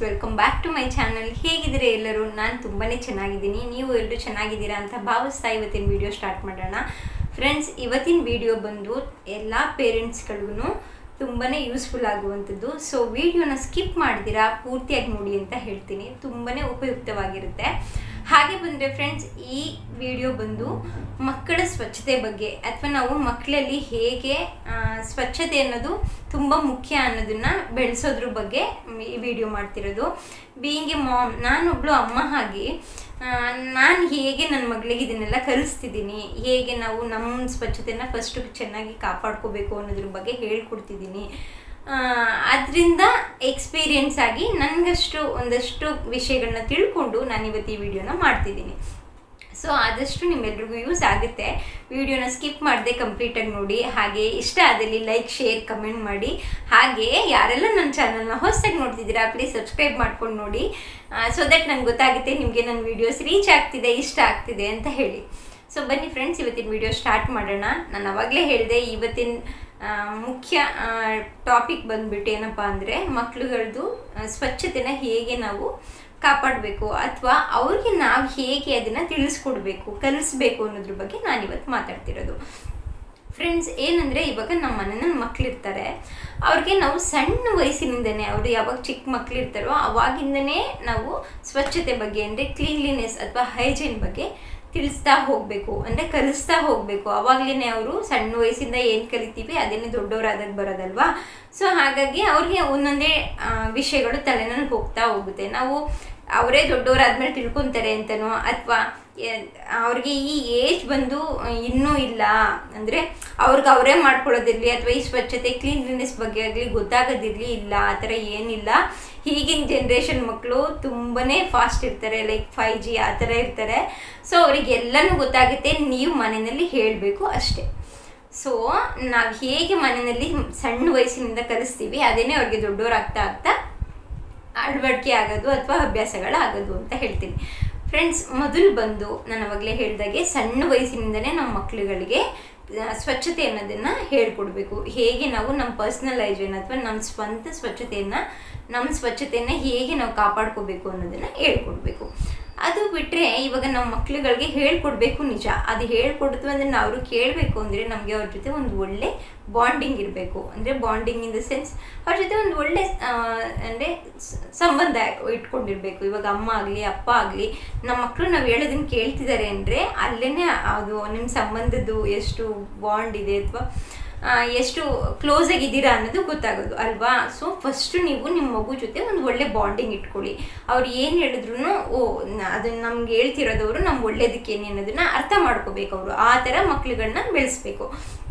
welcome back to my channel ಹೇಗಿದ್ದೀರಾ ಎಲ್ಲರೂ ನಾನು ತುಂಬಾ ಚೆನ್ನಾಗಿದ್ದೀನಿ ನೀವು ಎಲ್ಲರೂ ಚೆನ್ನಾಗಿದ್ದೀರಾ ಅಂತ ಭಾವಿಸ್ತಾ ಇವತ್ತಿನ ವಿಡಿಯೋ ಸ್ಟಾರ್ಟ್ ಮಾಡೋಣ ಫ್ರೆಂಡ್ಸ್ ಇವತ್ತಿನ ವಿಡಿಯೋ ಬಂದು ಎಲ್ಲ ಪೇರೆಂಟ್ಸ್ಗಳಿಗೂ ತುಂಬಾ ಯೂಸ್ಫುಲ್ ಆಗುವಂಥದ್ದು ಸೊ ವಿಡಿಯೋನ ಸ್ಕಿಪ್ ಮಾಡ್ದಿರಾ ಪೂರ್ತಿಯಾಗಿ ನೋಡಿ ಅಂತ ಹೇಳ್ತೀನಿ ತುಂಬಾ ಉಪಯುಕ್ತವಾಗಿರುತ್ತೆ ಹಾಗೆ ಬಂದರೆ ಫ್ರೆಂಡ್ಸ್ ಈ ವಿಡಿಯೋ ಬಂದು ಮಕ್ಕಳ ಸ್ವಚ್ಛತೆ ಬಗ್ಗೆ ಅಥವಾ ನಾವು ಮಕ್ಕಳಲ್ಲಿ ಹೇಗೆ ಆ, ಸ್ವಚ್ಛತೆ ಅನ್ನೋದು ತುಂಬ ಮುಖ್ಯ ಅನ್ನೋದನ್ನ ಬೆಳೆಸೋದ್ರ ಬಗ್ಗೆ ಈ ವಿಡಿಯೋ ಮಾಡ್ತಿರೋದು ಬೀಯಿಂಗ್ ಎ ಮಾಮ್ ನಾನೊಬ್ಳು ಅಮ್ಮ ಆಗಿ ನಾನು ಹೇಗೆ ನನ್ನ ಮಗಳಿಗೆ ಇದನ್ನೆಲ್ಲ ಕಲಿಸ್ತಿದ್ದೀನಿ ಹೇಗೆ ನಾವು ನಮ್ಮ ಸ್ವಚ್ಛತೆನ ಫಸ್ಟು ಚೆನ್ನಾಗಿ ಕಾಪಾಡ್ಕೋಬೇಕು ಅನ್ನೋದ್ರ ಬಗ್ಗೆ ಹೇಳ್ಕೊಡ್ತಿದ್ದೀನಿ ಅದರಿಂದ ಎಕ್ಸ್ಪೀರಿಯೆನ್ಸ್ ಆಗಿ ನನಗಷ್ಟು ಒಂದಷ್ಟು ವಿಷಯಗಳನ್ನ ತಿಳ್ಕೊಂಡು ನಾನು ಇವತ್ತು ಈ ವಿಡಿಯೋನ ಮಾಡ್ತಿದ್ದೀನಿ ಸೊ ಆದಷ್ಟು ನಿಮ್ಮೆಲ್ರಿಗೂ ಯೂಸ್ ಆಗುತ್ತೆ ವಿಡಿಯೋನ ಸ್ಕಿಪ್ ಮಾಡದೆ ಕಂಪ್ಲೀಟಾಗಿ ನೋಡಿ ಹಾಗೆ ಇಷ್ಟ ಆದಲ್ಲಿ ಲೈಕ್ ಶೇರ್ ಕಮೆಂಟ್ ಮಾಡಿ ಹಾಗೆ ಯಾರೆಲ್ಲ ನನ್ನ ಚಾನಲ್ನ ಹೊಸದಾಗಿ ನೋಡ್ತಿದ್ದೀರಾ ಪ್ಲೀಸ್ ಸಬ್ಸ್ಕ್ರೈಬ್ ಮಾಡ್ಕೊಂಡು ನೋಡಿ ಸೊ ದಟ್ ನಂಗೆ ಗೊತ್ತಾಗುತ್ತೆ ನಿಮಗೆ ನನ್ನ ವೀಡಿಯೋಸ್ ರೀಚ್ ಆಗ್ತಿದೆ ಇಷ್ಟ ಆಗ್ತಿದೆ ಅಂತ ಹೇಳಿ ಸೊ ಬನ್ನಿ ಫ್ರೆಂಡ್ಸ್ ಇವತ್ತಿನ ವಿಡಿಯೋ ಸ್ಟಾರ್ಟ್ ಮಾಡೋಣ ನಾನು ಅವಾಗಲೇ ಹೇಳಿದೆ ಇವತ್ತಿನ ಆ, ಮುಖ್ಯ ಟಾಪಿಕ್ ಬಂದ್ಬಿಟ್ಟು ಏನಪ್ಪ ಅಂದರೆ ಮಕ್ಳುಗಳದ್ದು ಆ, ಸ್ವಚ್ಛತೆನ ಹೇಗೆ ನಾವು ಕಾಪಾಡಬೇಕು ಅಥವಾ ಅವ್ರಿಗೆ ನಾವು ಹೇಗೆ ಅದನ್ನು ತಿಳಿಸ್ಕೊಡ್ಬೇಕು ಕಲಿಸ್ಬೇಕು ಅನ್ನೋದ್ರ ಬಗ್ಗೆ ನಾನಿವತ್ತು ಮಾತಾಡ್ತಿರೋದು ಫ್ರೆಂಡ್ಸ್ ಏನಂದರೆ ಇವಾಗ ನಮ್ಮ ಮನೆಯಲ್ಲಿ ಮಕ್ಕಳಿರ್ತಾರೆ ಅವ್ರಿಗೆ ನಾವು ಸಣ್ಣ ವಯಸ್ಸಿನಿಂದನೇ ಅವರು ಯಾವಾಗ ಚಿಕ್ಕ ಮಕ್ಕಳಿರ್ತಾರೋ ಅವಾಗಿಂದನೇ ನಾವು ಸ್ವಚ್ಛತೆ ಬಗ್ಗೆ ಅಂದರೆ ಕ್ಲೀನ್ಲಿನೆಸ್ ಅಥವಾ ಹೈಜೀನ್ ಬಗ್ಗೆ ತಿಳಿಸ್ತಾ ಹೋಗಬೇಕು ಅಂದರೆ ಕಲಿಸ್ತಾ ಹೋಗಬೇಕು ಅವಾಗಲೇ ಅವರು ಸಣ್ಣ ವಯಸ್ಸಿಂದ ಏನು ಕಲಿತೀವಿ ಅದನ್ನೇ ದೊಡ್ಡವರಾದಾಗ ಬರೋದಲ್ವಾ ಸೊ ಹಾಗಾಗಿ ಅವ್ರಿಗೆ ಒಂದೊಂದೇ ಆ, ವಿಷಯಗಳು ತಲೆನಲ್ಲಿ ಹೋಗ್ತಾ ಹೋಗುತ್ತೆ ನಾವು ಅವರೇ ದೊಡ್ಡವರಾದ್ಮೇಲೆ ತಿಳ್ಕೊತಾರೆ ಅಂತನೋ ಅಥವಾ ಅವ್ರಿಗೆ ಈ ಏಜ್ ಬಂದು ಇನ್ನೂ ಇಲ್ಲ ಅಂದರೆ ಅವ್ರಿಗೆ ಅವರೇ ಮಾಡ್ಕೊಳ್ಳೋದಿರಲಿ ಅಥವಾ ಈ ಸ್ವಚ್ಛತೆ ಕ್ಲೀನ್ಲಿನೆಸ್ ಬಗ್ಗೆ ಆಗಲಿ ಗೊತ್ತಾಗೋದಿರಲಿ ಇಲ್ಲ ಆ ಥರ ಏನಿಲ್ಲ ಈಗಿನ ಜನ್ರೇಷನ್ ಮಕ್ಕಳು ತುಂಬಾ ಫಾಸ್ಟ್ ಇರ್ತಾರೆ ಲೈಕ್ ಫೈ ಜಿ ಆ ಥರ ಇರ್ತಾರೆ ಸೊ ಅವರಿಗೆಲ್ಲನೂ ಗೊತ್ತಾಗುತ್ತೆ ನೀವು ಮನೆಯಲ್ಲಿ ಹೇಳಬೇಕು ಅಷ್ಟೇ ಸೊ ನಾವು ಹೇಗೆ ಮನೆಯಲ್ಲಿ ಸಣ್ಣ ವಯಸ್ಸಿನಿಂದ ಕಲಿಸ್ತೀವಿ ಅದೇನೇ ಅವ್ರಿಗೆ ದೊಡ್ಡವರಾಗ್ತಾ ಆಗ್ತಾ ಅಳವಡಿಕೆ ಆಗೋದು ಅಥವಾ ಅಭ್ಯಾಸಗಳಾಗೋದು ಅಂತ ಹೇಳ್ತೀನಿ ಫ್ರೆಂಡ್ಸ್ ಮೊದಲು ಬಂದು ನಾನು ಅವಾಗಲೇ ಹೇಳ್ದಾಗೆ ಸಣ್ಣ ವಯಸ್ಸಿನಿಂದನೇ ನಮ್ಮ ಮಕ್ಕಳುಗಳಿಗೆ ಆ, ಸ್ವಚ್ಛತೆ ಅನ್ನೋದನ್ನು ಹೇಳ್ಕೊಡ್ಬೇಕು ಹೇಗೆ ನಾವು ನಮ್ಮ ಪರ್ಸ್ನಲ್ ಹೈಜೀನ್ ಅಥವಾ ನಮ್ಮ ಸ್ವಂತ ಸ್ವಚ್ಛತೆಯನ್ನು ನಮ್ಮ ಸ್ವಚ್ಛತೆಯನ್ನು ಹೇಗೆ ನಾವು ಕಾಪಾಡ್ಕೋಬೇಕು ಅನ್ನೋದನ್ನು ಹೇಳ್ಕೊಡ್ಬೇಕು ಅದು ಬಿಟ್ಟರೆ ಇವಾಗ ನಮ್ಮ ಮಕ್ಳುಗಳಿಗೆ ಹೇಳ್ಕೊಡ್ಬೇಕು ನಿಜ ಅದು ಹೇಳ್ಕೊಡ್ತು ಅಂದರೆ ನಾವು ಅವರು ಕೇಳಬೇಕು ಅಂದರೆ ನಮಗೆ ಅವ್ರ ಜೊತೆ ಒಂದು ಒಳ್ಳೆ ಬಾಂಡಿಂಗ್ ಇರಬೇಕು ಅಂದರೆ ಬಾಂಡಿಂಗ್ ಇನ್ ದ ಸೆನ್ಸ್ ಅವ್ರ ಜೊತೆ ಒಂದು ಒಳ್ಳೆ ಅಂದರೆ ಸಂಬಂಧ ಇಟ್ಕೊಂಡಿರ್ಬೇಕು ಇವಾಗ ಅಮ್ಮ ಆಗಲಿ ಅಪ್ಪ ಆಗಲಿ ನಮ್ಮ ಮಕ್ಕಳು ನಾವು ಹೇಳೋದನ್ನ ಕೇಳ್ತಿದ್ದಾರೆ ಅಂದರೆ ಅಲ್ಲೇ ಅದು ನಿಮ್ಮ ಸಂಬಂಧದ್ದು ಎಷ್ಟು ಬಾಂಡ್ ಇದೆ ಅಥವಾ ಆ, ಎಷ್ಟು ಕ್ಲೋಸ್ ಆಗಿದ್ದೀರಾ ಅನ್ನೋದು ಗೊತ್ತಾಗೋದು ಅಲ್ವಾ ಸೊ ಫಸ್ಟು ನೀವು ನಿಮ್ಮ ಮಗು ಜೊತೆ ಒಂದು ಒಳ್ಳೆ ಬಾಂಡಿಂಗ್ ಇಟ್ಕೊಳ್ಳಿ ಅವ್ರು ಏನು ಹೇಳಿದ್ರು ಓ ನ- ಅದನ್ನ ನಮ್ಗೆ ಹೇಳ್ತಿರೋದವರು ನಮ್ಮ ಒಳ್ಳೇದಕ್ಕೇನೆ ಅನ್ನೋದನ್ನ ಅರ್ಥ ಮಾಡ್ಕೋಬೇಕು ಅವರು ಆ ಥರ ಮಕ್ಳುಗಳನ್ನ ಬೆಳೆಸ್ಬೇಕು